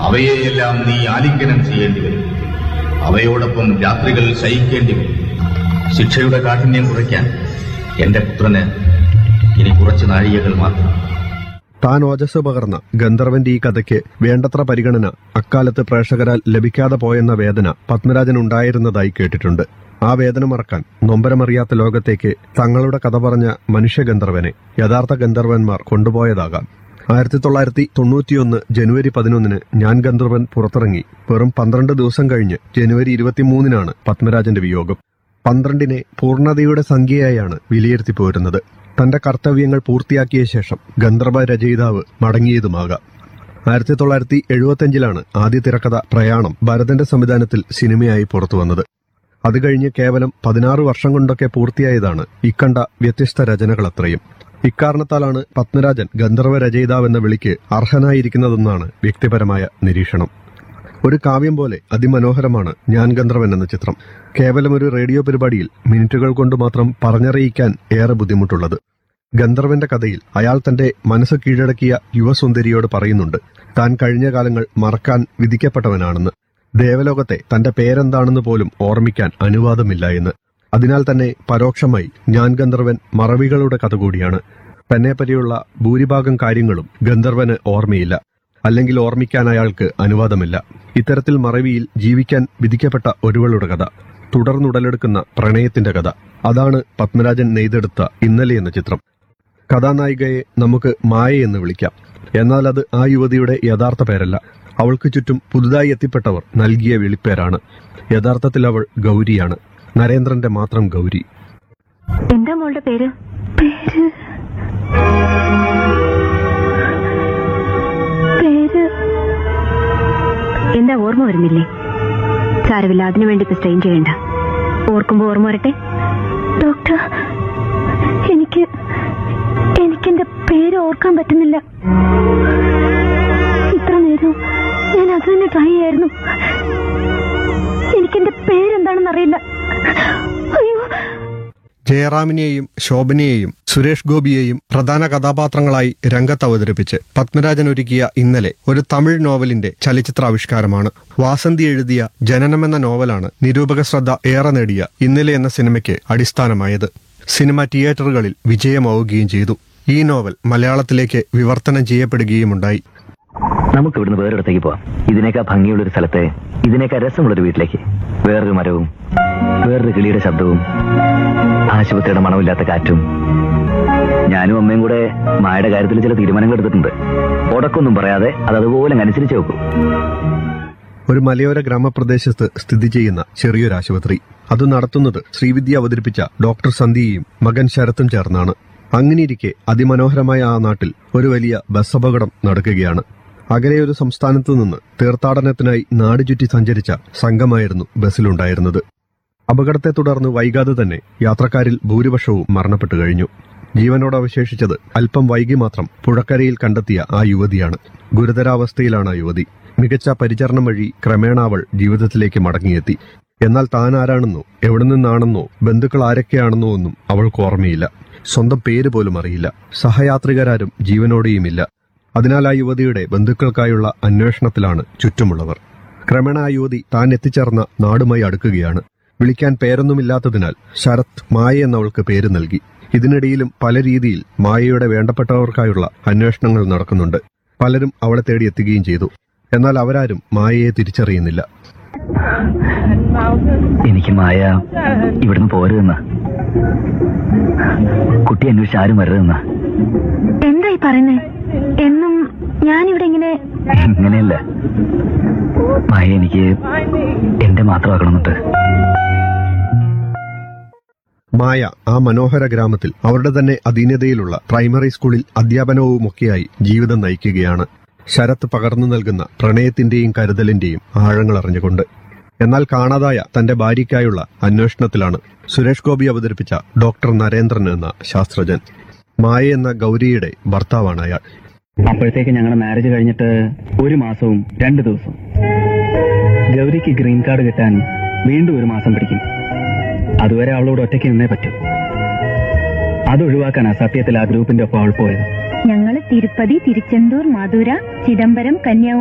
അവയെയെല്ലാം നീ ആലിംഗനം ചെയ്യേണ്ടി വരും അവയോടൊപ്പം രാത്രികൾ ശയിക്കേണ്ടി വരും ശിക്ഷയുടെ കാഠിന്യം കുറയ്ക്കാൻ എന്റെ പുത്രന് ഇനി കുറച്ച് നാഴികകൾ മാത്രം താൻ ഓജസ് പകർന്ന ഗന്ധർവന്റെ ഈ കഥയ്ക്ക് വേണ്ടത്ര പരിഗണന അക്കാലത്ത് പ്രേക്ഷകരാൽ ലഭിക്കാതെ പോയെന്ന വേദന പത്മരാജൻ ഉണ്ടായിരുന്നതായി കേട്ടിട്ടുണ്ട് ആ വേദന മറക്കാൻ നൊമ്പരമറിയാത്ത ലോകത്തേക്ക് തങ്ങളുടെ കഥ പറഞ്ഞ മനുഷ്യഗന്ധർവനെ യഥാർത്ഥ ഗന്ധർവന്മാർ കൊണ്ടുപോയതാകാം ആയിരത്തി തൊള്ളായിരത്തി തൊണ്ണൂറ്റിയൊന്ന് ജനുവരി പതിനൊന്നിന് ഞാൻ ഗന്ധർവൻ പുറത്തിറങ്ങി വെറും പന്ത്രണ്ട് ദിവസം കഴിഞ്ഞ് ജനുവരി ഇരുപത്തിമൂന്നിനാണ് പത്മരാജന്റെ വിയോഗം പന്ത്രണ്ടിനെ പൂർണ്ണതയുടെ സംഖ്യയായാണ് വിലയിരുത്തി പോരുന്നത് തന്റെ കർത്തവ്യങ്ങൾ പൂർത്തിയാക്കിയ ശേഷം ഗന്ധർവ രചയിതാവ് മടങ്ങിയതുമാകാം ആയിരത്തി തൊള്ളായിരത്തി എഴുപത്തിയഞ്ചിലാണ് ആദ്യ തിരക്കഥ പ്രയാണം ഭരതന്റെ സംവിധാനത്തിൽ സിനിമയായി പുറത്തുവന്നത് അത് കഴിഞ്ഞ് കേവലം പതിനാറ് വർഷം കൊണ്ടൊക്കെ പൂർത്തിയായതാണ് ഇക്കണ്ട വ്യത്യസ്ത രചനകളത്രയും ഇക്കാരണത്താലാണ് പത്മരാജൻ ഗന്ധർവ രചയിതാവെന്ന വിളിക്ക് അർഹനായിരിക്കുന്നതെന്നാണ് വ്യക്തിപരമായ നിരീക്ഷണം ഒരു കാവ്യം പോലെ അതിമനോഹരമാണ് ഞാൻ ഗന്ധർവൻ എന്ന ചിത്രം കേവലം ഒരു റേഡിയോ പരിപാടിയിൽ മിനിറ്റുകൾ കൊണ്ട് മാത്രം പറഞ്ഞറിയിക്കാൻ ഏറെ ബുദ്ധിമുട്ടുള്ളത് ഗന്ധർവന്റെ കഥയിൽ അയാൾ തന്റെ മനസ്സ് കീഴടക്കിയ യുവസുന്ദരിയോട് പറയുന്നുണ്ട് താൻ കഴിഞ്ഞ കാലങ്ങൾ മറക്കാൻ വിധിക്കപ്പെട്ടവനാണെന്ന് ദേവലോകത്തെ തന്റെ പേരെന്താണെന്ന് പോലും ഓർമ്മിക്കാൻ അനുവാദമില്ല എന്ന് അതിനാൽ തന്നെ പരോക്ഷമായി ഞാൻ ഗന്ധർവൻ മറവികളുടെ കഥ കൂടിയാണ് തന്നെപ്പറ്റിയുള്ള ഭൂരിഭാഗം കാര്യങ്ങളും ഗന്ധർവന് ഓർമ്മയില്ല അല്ലെങ്കിൽ ഓർമ്മിക്കാൻ അയാൾക്ക് അനുവാദമില്ല ഇത്തരത്തിൽ മറവിയിൽ ജീവിക്കാൻ വിധിക്കപ്പെട്ട ഒരുവളുടെ കഥ തുടർന്നുടലെടുക്കുന്ന പ്രണയത്തിന്റെ കഥ അതാണ് പത്മരാജൻ നെയ്തെടുത്ത ഇന്നലെ എന്ന ചിത്രം കഥാനായികയെ നമുക്ക് മായ എന്ന് വിളിക്കാം എന്നാൽ അത് ആ യുവതിയുടെ യഥാർത്ഥ പേരല്ല അവൾക്ക് ചുറ്റും പുതുതായി എത്തിപ്പെട്ടവർ നൽകിയ വിളിപ്പേരാണ് യഥാർത്ഥത്തിൽ അവൾ ഗൗരിയാണ് നരേന്ദ്രന്റെ മാത്രം ഗൗരി എന്താ മോളുടെ പേര് പേര് പേര് എന്താ ഓർമ്മ വരുന്നില്ലേ സാരമില്ല അതിനു വേണ്ടി ഇപ്പൊ സ്ട്രെയിൻ ചെയ്യണ്ട ഓർക്കുമ്പോ ഓർമ്മ വരട്ടെ ഡോക്ടർ എനിക്ക് എനിക്കെന്റെ പേര് ഓർക്കാൻ പറ്റുന്നില്ല ഇത്ര നേരം ഞാൻ അത് തന്നെ ട്രൈ ചെയ്യായിരുന്നു എനിക്കെന്റെ പേരെന്താണെന്ന് അറിയില്ല അയ്യോ ജയറാമിനെയും ശോഭനയെയും സുരേഷ് ഗോപിയെയും പ്രധാന കഥാപാത്രങ്ങളായി രംഗത്ത് അവതരിപ്പിച്ച് പത്മരാജൻ ഒരുക്കിയ ഇന്നലെ ഒരു തമിഴ് നോവലിന്റെ ചലച്ചിത്രാവിഷ്കാരമാണ് വാസന്തി എഴുതിയ ജനനം എന്ന നോവലാണ് നിരൂപക ശ്രദ്ധ ഏറെ നേടിയ ഇന്നലെ എന്ന സിനിമയ്ക്ക് അടിസ്ഥാനമായത് സിനിമ തിയേറ്ററുകളിൽ വിജയമാവുകയും ചെയ്തു ഈ നോവൽ മലയാളത്തിലേക്ക് വിവർത്തനം ചെയ്യപ്പെടുകയുമുണ്ടായി നമുക്ക് ഇവിടുന്ന് വേറൊരിടത്തേക്ക് പോവാം ഇതിനേക്കാൾ ഭംഗിയുള്ള ഒരു സ്ഥലത്തെ ഇതിനേക്കാൾ രസമുള്ള ഒരു വീട്ടിലേക്ക് വേറൊരു മരവും വേറൊരു കിളിയുടെ ശബ്ദവും ആശുപത്രിയുടെ മണമില്ലാത്ത കാറ്റും ഞാനും അമ്മയും കൂടെ മായയുടെ കാര്യത്തിൽ ചില തീരുമാനങ്ങൾ എടുത്തിട്ടുണ്ട് ഉടക്കൊന്നും പറയാതെ അത് അതുപോലെ അങ്ങ് അനുസരിച്ച് വെക്കും ഒരു മലയോര ഗ്രാമപ്രദേശത്ത് സ്ഥിതി ചെയ്യുന്ന ചെറിയൊരു ആശുപത്രി അത് നടത്തുന്നത് ശ്രീവിദ്യ അവതരിപ്പിച്ച ഡോക്ടർ സന്ധ്യയും മകൻ ശരത്തും ചേർന്നാണ് അങ്ങനെയിരിക്കെ അതിമനോഹരമായ ആ നാട്ടിൽ ഒരു വലിയ ബസ് അപകടം നടക്കുകയാണ് അകലെ ഒരു സംസ്ഥാനത്തു നിന്ന് തീർത്ഥാടനത്തിനായി നാട് ചുറ്റി സഞ്ചരിച്ച സംഘമായിരുന്നു ബസ്സിലുണ്ടായിരുന്നത് അപകടത്തെ തുടർന്ന് വൈകാതെ തന്നെ യാത്രക്കാരിൽ ഭൂരിപക്ഷവും മരണപ്പെട്ടു കഴിഞ്ഞു ജീവനോട് അവശേഷിച്ചത് അല്പം വൈകി മാത്രം പുഴക്കരയിൽ കണ്ടെത്തിയ ആ യുവതിയാണ് ഗുരുതരാവസ്ഥയിലാണ് ആ യുവതി മികച്ച പരിചരണം വഴി ക്രമേണ അവൾ ജീവിതത്തിലേക്ക് മടങ്ങിയെത്തി എന്നാൽ താൻ ആരാണെന്നോ എവിടെ നിന്നാണെന്നോ ബന്ധുക്കൾ ആരൊക്കെയാണെന്നോ ഒന്നും അവൾക്ക് ഓർമ്മയില്ല സ്വന്തം പേര് പോലും അറിയില്ല സഹയാത്രികരാരും ജീവനോടെയുമില്ല അതിനാൽ ആ യുവതിയുടെ ബന്ധുക്കൾക്കായുള്ള അന്വേഷണത്തിലാണ് ചുറ്റുമുള്ളവർ ക്രമേണ ആ യുവതി താൻ എത്തിച്ചേർന്ന നാടുമായി അടുക്കുകയാണ് വിളിക്കാൻ പേരൊന്നുമില്ലാത്തതിനാൽ ശരത് മായ എന്നവൾക്ക് പേര് നൽകി ഇതിനിടയിലും പല രീതിയിൽ മായയുടെ വേണ്ടപ്പെട്ടവർക്കായുള്ള അന്വേഷണങ്ങൾ നടക്കുന്നുണ്ട് പലരും അവളെ തേടി എത്തുകയും ചെയ്തു എന്നാൽ അവരാരും മായയെ തിരിച്ചറിയുന്നില്ല എനിക്ക് മായ ഇവിടുന്ന് പോരുതെന്ന് കുട്ടി അന്വേഷിച്ച് ആരും വരരുതെന്ന് എന്തായി പറയുന്നേ എന്നും ഞാനിവിടെ ഇങ്ങനെ ഇങ്ങനെയല്ല മായ എനിക്ക് എന്റെ മാത്രമാക്കണമെന്നിട്ട് മായ ആ മനോഹര ഗ്രാമത്തിൽ അവരുടെ തന്നെ അധീനതയിലുള്ള പ്രൈമറി സ്കൂളിൽ അധ്യാപനവുമൊക്കെയായി ജീവിതം നയിക്കുകയാണ് ശരത്ത് പകർന്നു നൽകുന്ന പ്രണയത്തിന്റെയും കരുതലിന്റെയും ആഴങ്ങൾ അറിഞ്ഞുകൊണ്ട് എന്നാൽ കാണാതായ തന്റെ ഭാര്യയ്ക്കായുള്ള അന്വേഷണത്തിലാണ് സുരേഷ് ഗോപി അവതരിപ്പിച്ച ഡോക്ടർ നരേന്ദ്രൻ എന്ന ശാസ്ത്രജ്ഞൻ മായ എന്ന ഗൗരിയുടെ ഭർത്താവാണ് അയാൾ അപ്പോഴത്തേക്ക് ഞങ്ങളുടെ മാരേജ് കഴിഞ്ഞിട്ട് ഒരു മാസവും രണ്ട് ദിവസവും ഗൗരിക്ക് ഗ്രീൻ കാർഡ് കിട്ടാൻ വീണ്ടും ഒരു മാസം പിടിക്കും അതുവരെ അവളോട് ഒറ്റയ്ക്ക് നിന്നേ പറ്റൂ അത് ഒഴിവാക്കാനാ സത്യത്തിൽ ആ ഗ്രൂപ്പിന്റെ ഒപ്പം അവൾ പോയത് ഞങ്ങള് തിരുപ്പതി തിരുച്ചെന്തൂർ മധുര ചിദംബരം കന്യാകുമാരി